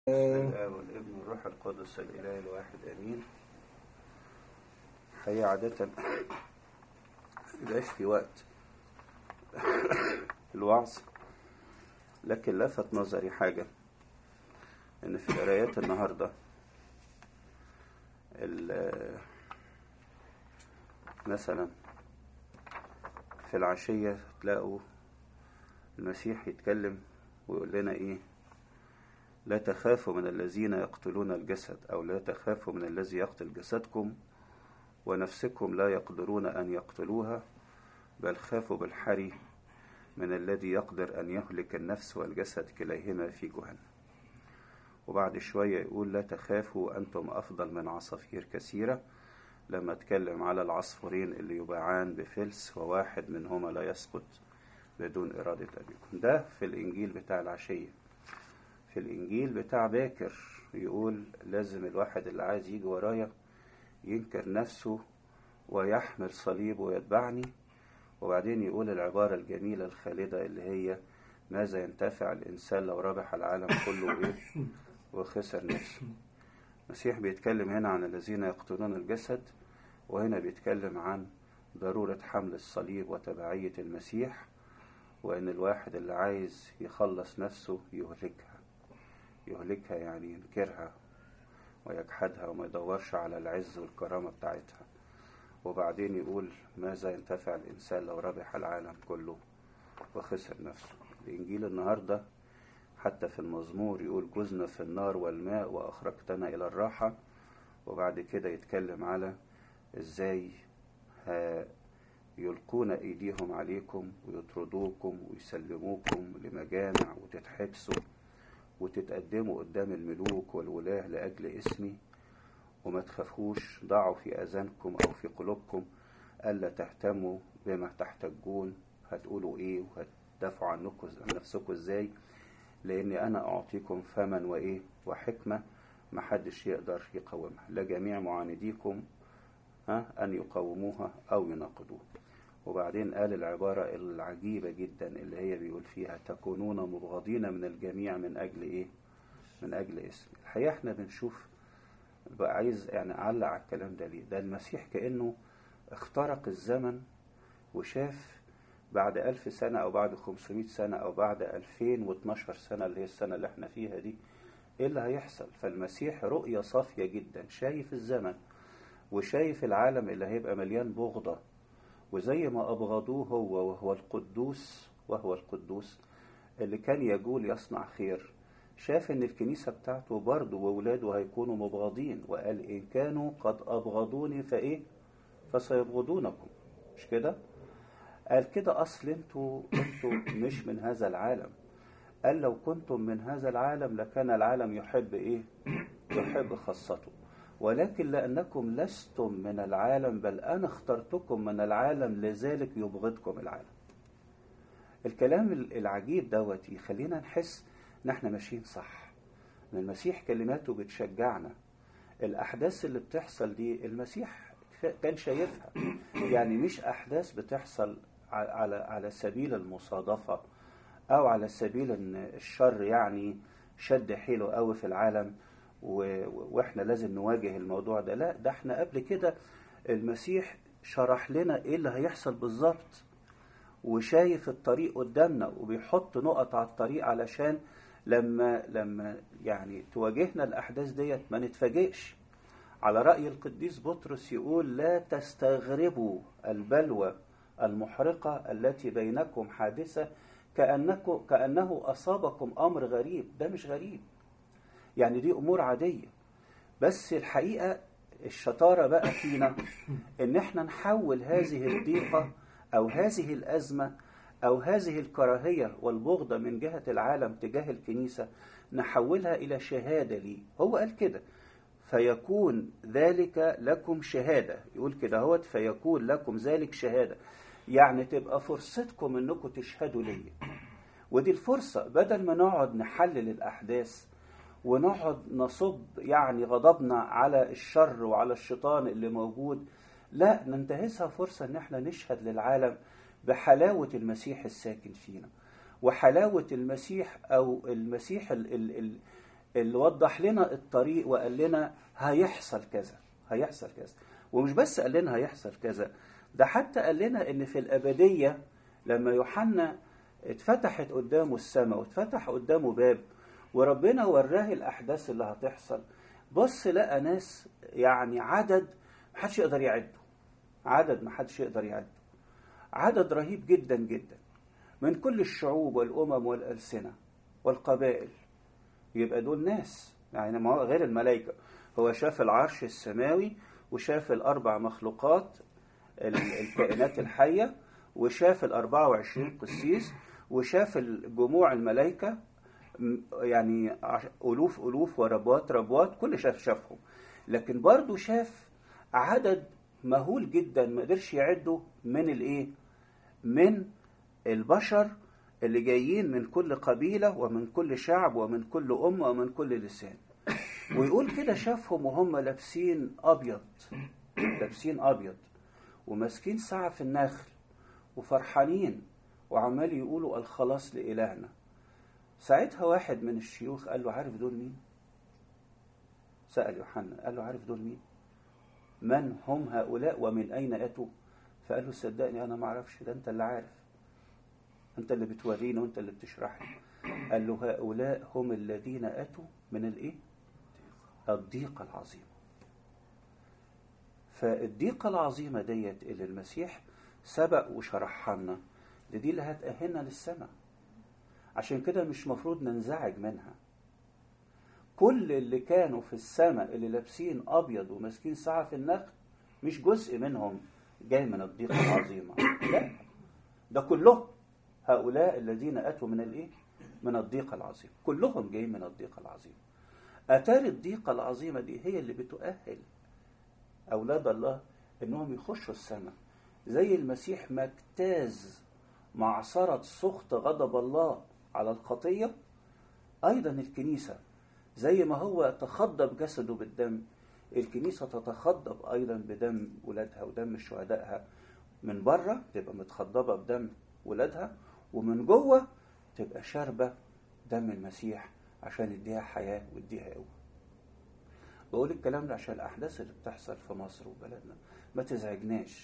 الآب والابن والروح القدس الإله الواحد آمين هي عادة ميبقاش في وقت الوعظ لكن لفت نظري حاجة إن في قرايات النهاردة ال- مثلا في العشية تلاقوا المسيح يتكلم ويقول لنا إيه لا تخافوا من الذين يقتلون الجسد أو لا تخافوا من الذي يقتل جسدكم ونفسكم لا يقدرون أن يقتلوها بل خافوا بالحري من الذي يقدر أن يهلك النفس والجسد كليهما في جهنم وبعد شوية يقول لا تخافوا أنتم أفضل من عصافير كثيرة لما اتكلم على العصفورين اللي يباعان بفلس وواحد منهما لا يسقط بدون إرادة أبيكم ده في الإنجيل بتاع العشية في الإنجيل بتاع باكر يقول لازم الواحد اللي عايز يجي ورايا ينكر نفسه ويحمل صليبه ويتبعني وبعدين يقول العبارة الجميلة الخالدة اللي هي ماذا ينتفع الإنسان لو ربح العالم كله إيه وخسر نفسه المسيح بيتكلم هنا عن الذين يقتلون الجسد وهنا بيتكلم عن ضرورة حمل الصليب وتبعية المسيح وإن الواحد اللي عايز يخلص نفسه يهلكها يهلكها يعني ينكرها ويجحدها وما يدورش على العز والكرامة بتاعتها وبعدين يقول ماذا ينتفع الإنسان لو ربح العالم كله وخسر نفسه الإنجيل النهاردة حتى في المزمور يقول جزنا في النار والماء وأخرجتنا إلى الراحة وبعد كده يتكلم على إزاي ها يلقون أيديهم عليكم ويطردوكم ويسلموكم لمجامع وتتحبسوا وتتقدموا قدام الملوك والولاة لأجل اسمي وما تخافوش ضعوا في أذانكم أو في قلوبكم ألا تهتموا بما تحتجون هتقولوا إيه وهتدافعوا عنكم عن نفسكم إزاي لأني أنا أعطيكم فما وإيه وحكمة محدش يقدر يقاومها لجميع معانديكم ها أن يقاوموها أو يناقضوها وبعدين قال العبارة العجيبة جدا اللي هي بيقول فيها تكونون مبغضين من الجميع من أجل إيه؟ من أجل اسم الحقيقة احنا بنشوف بقى عايز يعني أعلق على الكلام ده ليه؟ ده المسيح كأنه اخترق الزمن وشاف بعد ألف سنة أو بعد خمسمائة سنة أو بعد ألفين واتناشر سنة اللي هي السنة اللي احنا فيها دي إيه اللي هيحصل؟ فالمسيح رؤية صافية جدا شايف الزمن وشايف العالم اللي هيبقى مليان بغضة وزي ما أبغضوه هو وهو القدوس وهو القدوس اللي كان يقول يصنع خير شاف ان الكنيسة بتاعته برضه وولاده هيكونوا مبغضين وقال إن كانوا قد أبغضوني فإيه فسيبغضونكم مش كده قال كده أصل انتوا انتوا مش من هذا العالم قال لو كنتم من هذا العالم لكان العالم يحب إيه يحب خاصته ولكن لأنكم لستم من العالم بل أنا اخترتكم من العالم لذلك يبغضكم العالم الكلام العجيب دوت يخلينا نحس ان احنا ماشيين صح ان المسيح كلماته بتشجعنا الاحداث اللي بتحصل دي المسيح كان شايفها يعني مش احداث بتحصل على على سبيل المصادفه او على سبيل ان الشر يعني شد حيله قوي في العالم واحنا لازم نواجه الموضوع ده لا ده احنا قبل كده المسيح شرح لنا ايه اللي هيحصل بالظبط وشايف الطريق قدامنا وبيحط نقط على الطريق علشان لما لما يعني تواجهنا الاحداث ديت ما نتفاجئش على راي القديس بطرس يقول لا تستغربوا البلوى المحرقه التي بينكم حادثه كانكم كانه اصابكم امر غريب ده مش غريب يعني دي امور عاديه بس الحقيقه الشطاره بقى فينا ان احنا نحول هذه الضيقه او هذه الازمه او هذه الكراهيه والبغضه من جهه العالم تجاه الكنيسه نحولها الى شهاده لي هو قال كده فيكون ذلك لكم شهاده يقول كده هوت فيكون لكم ذلك شهاده يعني تبقى فرصتكم انكم تشهدوا ليا ودي الفرصه بدل ما نقعد نحلل الاحداث ونقعد نصب يعني غضبنا على الشر وعلى الشيطان اللي موجود لا ننتهزها فرصة ان احنا نشهد للعالم بحلاوة المسيح الساكن فينا وحلاوة المسيح او المسيح ال ال ال اللي وضح لنا الطريق وقال لنا هيحصل كذا هيحصل كذا ومش بس قال لنا هيحصل كذا ده حتى قال لنا ان في الابديه لما يوحنا اتفتحت قدامه السماء واتفتح قدامه باب وربنا وراه الاحداث اللي هتحصل بص لقى ناس يعني عدد محدش يقدر يعده عدد محدش يقدر يعده عدد رهيب جدا جدا من كل الشعوب والامم والالسنه والقبائل يبقى دول ناس يعني ما هو غير الملائكه هو شاف العرش السماوي وشاف الاربع مخلوقات الكائنات الحيه وشاف ال 24 قسيس وشاف الجموع الملائكه يعني الوف الوف وربوات ربوات كل شاف شافهم لكن برضه شاف عدد مهول جدا ما قدرش يعده من الايه من البشر اللي جايين من كل قبيله ومن كل شعب ومن كل امه ومن كل لسان ويقول كده شافهم وهم لابسين ابيض لابسين ابيض وماسكين ساعه في النخل وفرحانين وعمال يقولوا الخلاص لإلهنا ساعتها واحد من الشيوخ قال له عارف دول مين سأل يوحنا قال له عارف دول مين من هم هؤلاء ومن أين أتوا فقال له صدقني أنا ما أعرفش ده أنت اللي عارف أنت اللي بتوريني وأنت اللي بتشرح لي قال له هؤلاء هم الذين أتوا من الإيه الضيقة العظيمة فالضيقة العظيمة ديت اللي المسيح سبق وشرحها لنا دي اللي هتأهلنا للسماء عشان كده مش مفروض ننزعج منها كل اللي كانوا في السماء اللي لابسين أبيض وماسكين ساعة في النخل مش جزء منهم جاي من الضيقة العظيمة لا ده كلهم هؤلاء الذين أتوا من الإيه؟ من الضيقة العظيمة كلهم جايين من الضيقة العظيمة أتاري الضيقة العظيمة دي هي اللي بتؤهل أولاد الله إنهم يخشوا السماء زي المسيح ما اجتاز معصرة سخط غضب الله على الخطية أيضا الكنيسة زي ما هو تخضب جسده بالدم الكنيسة تتخضب أيضا بدم ولادها ودم شهدائها من بره تبقى متخضبة بدم ولادها ومن جوه تبقى شاربة دم المسيح عشان يديها حياة ويديها قوة بقول الكلام ده عشان الأحداث اللي بتحصل في مصر وبلدنا ما تزعجناش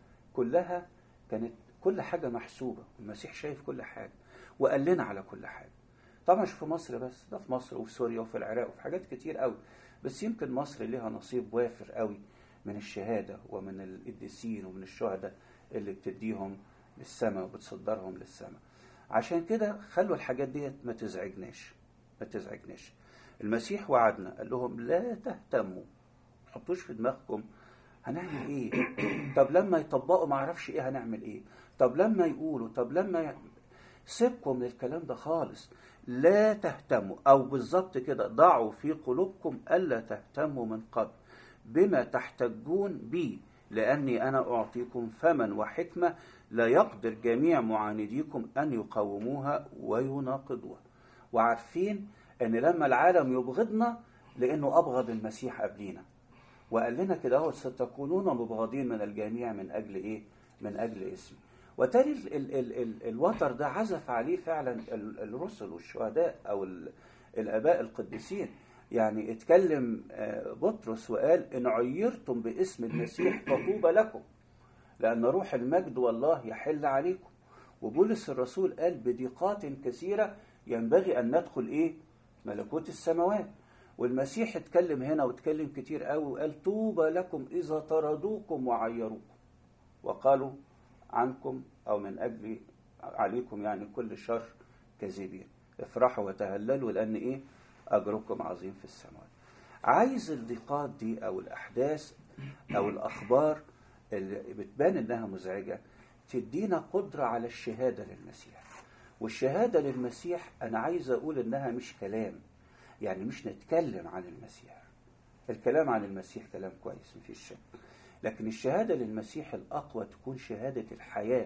كلها كانت كل حاجة محسوبة المسيح شايف كل حاجة وقال لنا على كل حاجة طبعا مش في مصر بس ده في مصر وفي سوريا وفي العراق وفي حاجات كتير قوي بس يمكن مصر ليها نصيب وافر قوي من الشهادة ومن القديسين ومن الشهداء اللي بتديهم للسماء وبتصدرهم للسماء عشان كده خلوا الحاجات ديت ما تزعجناش ما تزعجناش المسيح وعدنا قال لهم لا تهتموا ما تحطوش في دماغكم هنعمل ايه طب لما يطبقوا ما اعرفش ايه هنعمل ايه طب لما يقولوا طب لما ي... سيبكم من الكلام ده خالص لا تهتموا او بالظبط كده ضعوا في قلوبكم الا تهتموا من قبل بما تحتجون بي لاني انا اعطيكم فما وحكمه لا يقدر جميع معانديكم ان يقاوموها ويناقضوها وعارفين ان لما العالم يبغضنا لانه ابغض المسيح قبلينا وقال لنا كده اهو ستكونون مبغضين من الجميع من اجل ايه من اجل اسمي وتالي ال ال ال ال الوتر ده عزف عليه فعلا الرسل والشهداء او الاباء القديسين يعني اتكلم بطرس وقال ان عيرتم باسم المسيح فطوبى لكم لان روح المجد والله يحل عليكم وبولس الرسول قال بضيقات كثيره ينبغي ان ندخل ايه ملكوت السماوات والمسيح اتكلم هنا واتكلم كتير قوي وقال طوبى لكم اذا طردوكم وعيروكم وقالوا عنكم او من اجل عليكم يعني كل شر كاذبين افرحوا وتهللوا لان ايه اجركم عظيم في السماوات عايز الضيقات دي او الاحداث او الاخبار اللي بتبان انها مزعجه تدينا قدره على الشهاده للمسيح والشهاده للمسيح انا عايز اقول انها مش كلام يعني مش نتكلم عن المسيح الكلام عن المسيح كلام كويس مفيش شك لكن الشهادة للمسيح الأقوى تكون شهادة الحياة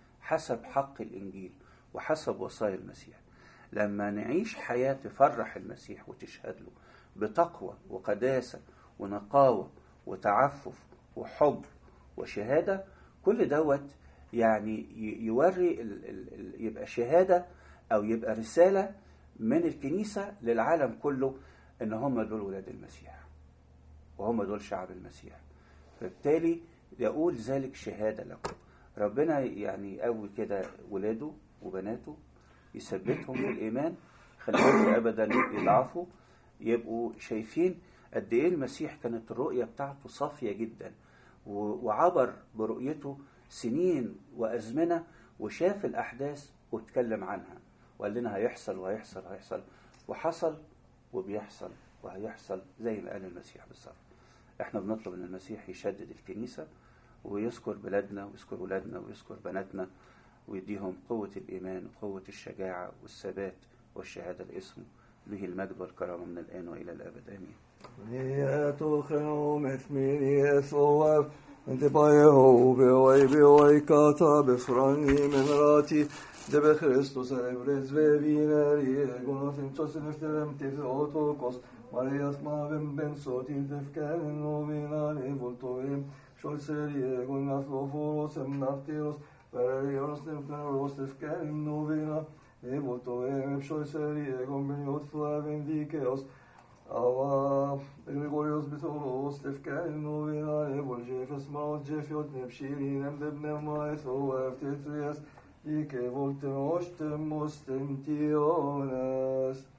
حسب حق الإنجيل وحسب وصايا المسيح لما نعيش حياة تفرح المسيح وتشهد له بتقوى وقداسة ونقاوة وتعفف وحب وشهادة كل دوت يعني يوري ال ال ال يبقى شهادة أو يبقى رسالة من الكنيسة للعالم كله ان هم دول ولاد المسيح وهم دول شعب المسيح فبالتالي يقول ذلك شهادة لكم ربنا يعني يقوي كده ولاده وبناته يثبتهم في الإيمان خليهم أبدا يضعفوا يبقوا شايفين قد إيه المسيح كانت الرؤية بتاعته صافية جدا وعبر برؤيته سنين وأزمنة وشاف الأحداث واتكلم عنها وقال لنا هيحصل وهيحصل وهيحصل وحصل وبيحصل وهيحصل زي ما قال المسيح بالظبط احنا بنطلب ان المسيح يشدد الكنيسة ويذكر بلادنا ويذكر ولادنا ويذكر بناتنا ويديهم قوة الإيمان وقوة الشجاعة والثبات والشهادة لاسمه به المجد والكرامة من الآن وإلى الأبد آمين انت بايهو بواي بواي كاتا بفراني من راتي دب خريستوس ابرز و بینری گناهیم چوس نفترم تیز اوتوکوس Marias mavem ben sotil defken novinari voltoim Shol serie gunas loforos em naftiros Vererios nefneros defken novina E voltoim shol serie gombeniot flavin dikeos Ava Gregorios bisoros defken novina E vol jefes maut jefiot nepshirin em debnem maes o eftetrias Ike voltem ostem ostem tiones